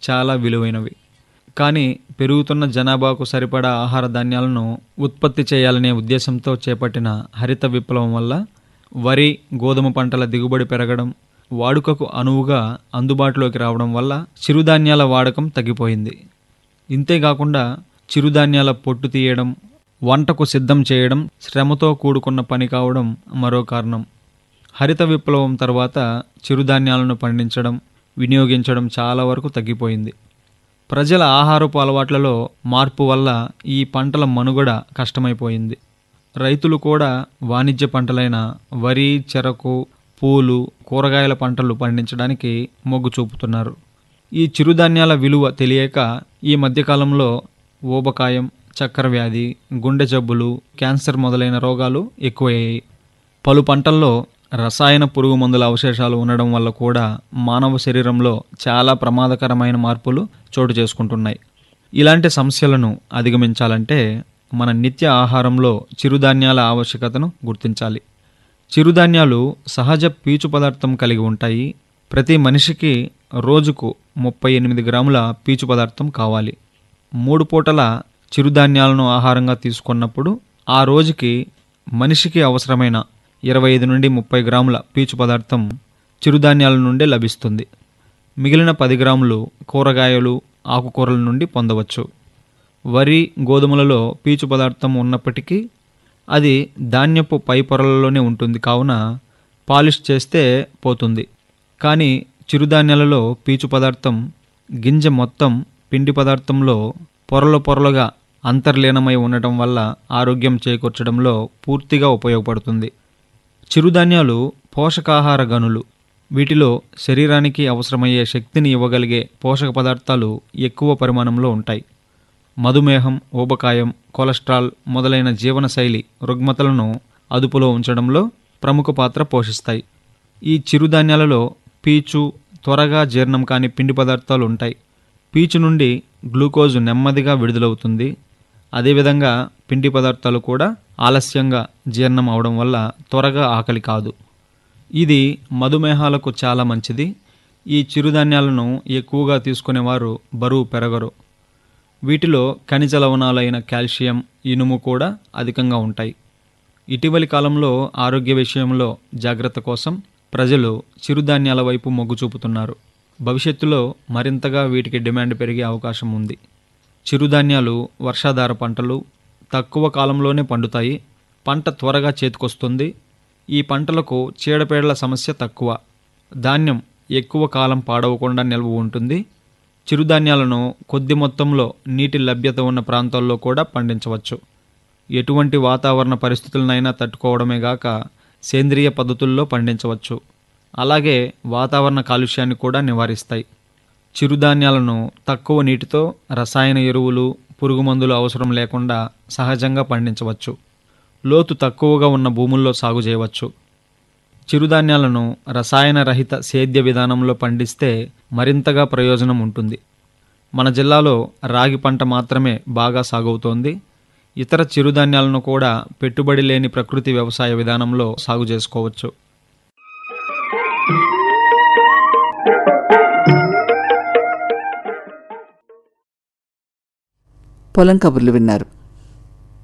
చాలా విలువైనవి కానీ పెరుగుతున్న జనాభాకు సరిపడా ఆహార ధాన్యాలను ఉత్పత్తి చేయాలనే ఉద్దేశంతో చేపట్టిన హరిత విప్లవం వల్ల వరి గోధుమ పంటల దిగుబడి పెరగడం వాడుకకు అనువుగా అందుబాటులోకి రావడం వల్ల చిరుధాన్యాల వాడకం తగ్గిపోయింది ఇంతేకాకుండా చిరుధాన్యాల పొట్టు తీయడం వంటకు సిద్ధం చేయడం శ్రమతో కూడుకున్న పని కావడం మరో కారణం హరిత విప్లవం తర్వాత చిరుధాన్యాలను పండించడం వినియోగించడం చాలా వరకు తగ్గిపోయింది ప్రజల ఆహారపు అలవాట్లలో మార్పు వల్ల ఈ పంటల మనుగడ కష్టమైపోయింది రైతులు కూడా వాణిజ్య పంటలైన వరి చెరకు పూలు కూరగాయల పంటలు పండించడానికి మొగ్గు చూపుతున్నారు ఈ చిరుధాన్యాల విలువ తెలియక ఈ మధ్యకాలంలో ఊబకాయం చక్కెర వ్యాధి గుండె జబ్బులు క్యాన్సర్ మొదలైన రోగాలు ఎక్కువయ్యాయి పలు పంటల్లో రసాయన పురుగు మందుల అవశేషాలు ఉండడం వల్ల కూడా మానవ శరీరంలో చాలా ప్రమాదకరమైన మార్పులు చోటు చేసుకుంటున్నాయి ఇలాంటి సమస్యలను అధిగమించాలంటే మన నిత్య ఆహారంలో చిరుధాన్యాల ఆవశ్యకతను గుర్తించాలి చిరుధాన్యాలు సహజ పీచు పదార్థం కలిగి ఉంటాయి ప్రతి మనిషికి రోజుకు ముప్పై ఎనిమిది గ్రాముల పీచు పదార్థం కావాలి మూడు పూటల చిరుధాన్యాలను ఆహారంగా తీసుకున్నప్పుడు ఆ రోజుకి మనిషికి అవసరమైన ఇరవై ఐదు నుండి ముప్పై గ్రాముల పీచు పదార్థం చిరుధాన్యాల నుండే లభిస్తుంది మిగిలిన పది గ్రాములు కూరగాయలు ఆకుకూరల నుండి పొందవచ్చు వరి గోధుమలలో పీచు పదార్థం ఉన్నప్పటికీ అది ధాన్యపు పై పొరలలోనే ఉంటుంది కావున పాలిష్ చేస్తే పోతుంది కానీ చిరుధాన్యాలలో పీచు పదార్థం గింజ మొత్తం పిండి పదార్థంలో పొరలు పొరలుగా అంతర్లీనమై ఉండటం వల్ల ఆరోగ్యం చేకూర్చడంలో పూర్తిగా ఉపయోగపడుతుంది చిరుధాన్యాలు పోషకాహార గనులు వీటిలో శరీరానికి అవసరమయ్యే శక్తిని ఇవ్వగలిగే పోషక పదార్థాలు ఎక్కువ పరిమాణంలో ఉంటాయి మధుమేహం ఊబకాయం కొలెస్ట్రాల్ మొదలైన జీవనశైలి రుగ్మతలను అదుపులో ఉంచడంలో ప్రముఖ పాత్ర పోషిస్తాయి ఈ చిరుధాన్యాలలో పీచు త్వరగా జీర్ణం కాని పిండి పదార్థాలు ఉంటాయి పీచు నుండి గ్లూకోజ్ నెమ్మదిగా విడుదలవుతుంది అదేవిధంగా పిండి పదార్థాలు కూడా ఆలస్యంగా జీర్ణం అవడం వల్ల త్వరగా ఆకలి కాదు ఇది మధుమేహాలకు చాలా మంచిది ఈ చిరుధాన్యాలను ఎక్కువగా తీసుకునేవారు బరువు పెరగరు వీటిలో ఖనిజ లవణాలైన కాల్షియం ఇనుము కూడా అధికంగా ఉంటాయి ఇటీవలి కాలంలో ఆరోగ్య విషయంలో జాగ్రత్త కోసం ప్రజలు చిరుధాన్యాల వైపు మొగ్గు చూపుతున్నారు భవిష్యత్తులో మరింతగా వీటికి డిమాండ్ పెరిగే అవకాశం ఉంది చిరుధాన్యాలు వర్షాధార పంటలు తక్కువ కాలంలోనే పండుతాయి పంట త్వరగా చేతికొస్తుంది ఈ పంటలకు చీడపీడల సమస్య తక్కువ ధాన్యం ఎక్కువ కాలం పాడవకుండా నిల్వ ఉంటుంది చిరుధాన్యాలను కొద్ది మొత్తంలో నీటి లభ్యత ఉన్న ప్రాంతాల్లో కూడా పండించవచ్చు ఎటువంటి వాతావరణ పరిస్థితులనైనా తట్టుకోవడమే గాక సేంద్రియ పద్ధతుల్లో పండించవచ్చు అలాగే వాతావరణ కాలుష్యాన్ని కూడా నివారిస్తాయి చిరుధాన్యాలను తక్కువ నీటితో రసాయన ఎరువులు పురుగుమందులు అవసరం లేకుండా సహజంగా పండించవచ్చు లోతు తక్కువగా ఉన్న భూముల్లో సాగు చేయవచ్చు చిరుధాన్యాలను రసాయన రహిత సేద్య విధానంలో పండిస్తే మరింతగా ప్రయోజనం ఉంటుంది మన జిల్లాలో రాగి పంట మాత్రమే బాగా సాగవుతోంది ఇతర చిరుధాన్యాలను కూడా పెట్టుబడి లేని ప్రకృతి వ్యవసాయ విధానంలో సాగు చేసుకోవచ్చు పొలం కబుర్లు విన్నారు